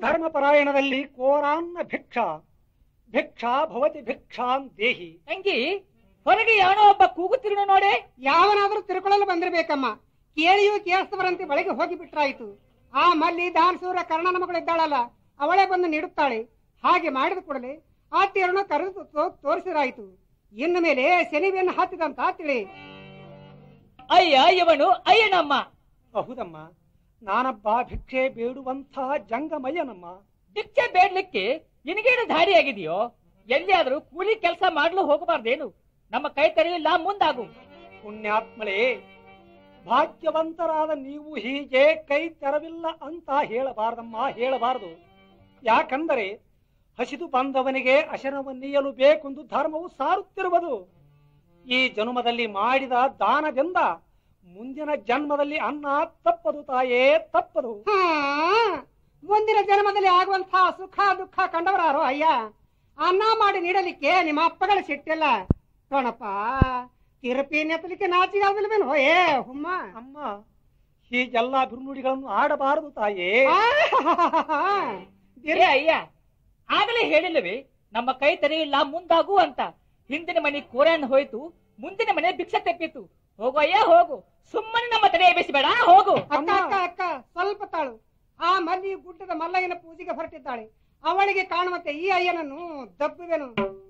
ಧರ್ಮಪರಾಯಣದಲ್ಲಿ ಕೋರಾನ್ನ ಭಿಕ್ಷಾ ಭಿಕ್ಷಾ ಭವತಿ ಭಿಕ್ಷಾಂ ದೇಹಿ ತಂಗಿ ಹೊರಗೆ ಯಾವನೋ ಒಬ್ಬ ಕೂಗುತ್ತಿರುನು ನೋಡೆ ಯಾವನಾದ್ರೂ ತಿರುಕೊಳ್ಳಲು ಬಂದಿರ್ಬೇಕಮ್ಮ ಕೇಳಿಯೂ ಕೇಳಿಸ್ತವರಂತೆ ಒಳಗೆ ಹೋಗಿ ಬಿಟ್ರಾಯ್ತು ಆ ಮಲ್ಲಿ ದಾನಸೂರ ಕರ್ಣನ ಮಗಳಿದ್ದಾಳಲ್ಲ ಅವಳೇ ಬಂದು ನೀಡುತ್ತಾಳೆ ಹಾಗೆ ಮಾಡಿದ ಕೂಡಲೇ ಆ ತೇರನ್ನು ಕರೆದು ತೋ- ತೋರಿಸಿರಾಯ್ತು ಇನ್ನು ಮೇಲೆ ಶನಿವೆಯನ್ನು ಹತ್ತಿದಂತ ತಿಳಿ ಅಯ್ಯ ಇವನು ಅಯ್ಯನಮ್ಮ ಹೌದಮ್ಮ ನಾನಬ್ಬ ಭಿಕ್ಷೆ ಬೇಡುವಂಥ ಜಂಗಮಯ್ಯನಮ್ಮ ಭಿಕ್ಷೆ ಬೇಡ್ಲಿಕ್ಕೆ ನಿನಗೇನು ದಾರಿ ಆಗಿದೆಯೋ ಎಲ್ಲಿಯಾದ್ರೂ ಕೂಲಿ ಕೆಲಸ ಮಾಡ್ಲು ಹೋಗಬಾರ್ದೇನು ನಮ್ಮ ಕೈ ತೆರೆಯಿಲ್ಲ ಮುಂದಾಗು ಪುಣ್ಯಾತ್ಮಳೇ ಭಾಗ್ಯವಂತರಾದ ನೀವು ಹೀಗೆ ಕೈ ತೆರವಿಲ್ಲ ಅಂತ ಹೇಳಬಾರದಮ್ಮ ಹೇಳಬಾರದು ಯಾಕಂದರೆ ಹಸಿದು ಬಂದವನಿಗೆ ಅಶನವನ್ನೀಯಲು ಬೇಕೆಂದು ಧರ್ಮವು ಸಾರುತ್ತಿರುವುದು ಈ ಜನ್ಮದಲ್ಲಿ ಮಾಡಿದ ದಾನದಿಂದ ಮುಂದಿನ ಜನ್ಮದಲ್ಲಿ ಅನ್ನ ತಪ್ಪದು ತಾಯೇ ತಪ್ಪದು ಹಾ ಮುಂದಿನ ಜನ್ಮದಲ್ಲಿ ಆಗುವಂತಹ ಸುಖ ದುಃಖ ಕಂಡವರಾರೋ ಅಯ್ಯ ಅನ್ನ ಮಾಡಿ ನೀಡಲಿಕ್ಕೆ ನಿಮ್ಮ ಅಪ್ಪಗಳ ಸಿಟ್ಟಿಲ್ಲ ನೋಡಪ್ಪ ತಿರುಪಿ ನೆತ್ತಲಿಕ್ಕೆ ನಾಚಿಗೆ ಆಗಲ್ವೇನು ಏ ಹುಮ್ಮ ಅಮ್ಮ ಹೀಗೆಲ್ಲ ಬಿರುನುಡಿಗಳನ್ನು ಆಡಬಾರದು ತಾಯೇ ಏ ಅಯ್ಯ ಆಗಲೇ ಹೇಳಿಲ್ಲವೇ ನಮ್ಮ ಕೈ ತೆರೆಯಿಲ್ಲ ಮುಂದಾಗು ಅಂತ ಹಿಂದಿನ ಮನೆ ಕೋರನ್ ಹೋಯ್ತು ಮುಂದಿನ ಮನೆ ಭಿಕ್ಷೆ ತೆಪ್ಪಿತು ಹೋಗು ಅಯ್ಯ ಹೋಗು ಸುಮ್ಮನೆ ನಮ್ಮ ತಲೆ ಎಬ್ಬಿಸಬೇಡ ಹೋಗು ಅಕ್ಕ ಅಕ್ಕ ಅಕ್ಕ ಸ್ವಲ್ಪ ತಾಳು ಆ ಮಲ್ಲಿ ಗುಡ್ಡದ ಮಲ್ಲಯ್ಯನ ಪೂಜೆಗೆ ಹೊರಟಿದ್ದಾಳೆ ಅವಳಿಗೆ ಕಾಣುವಂತೆ ಈ ಅಯ್ಯನನ್ನು ದಬ್ಬುವೆನು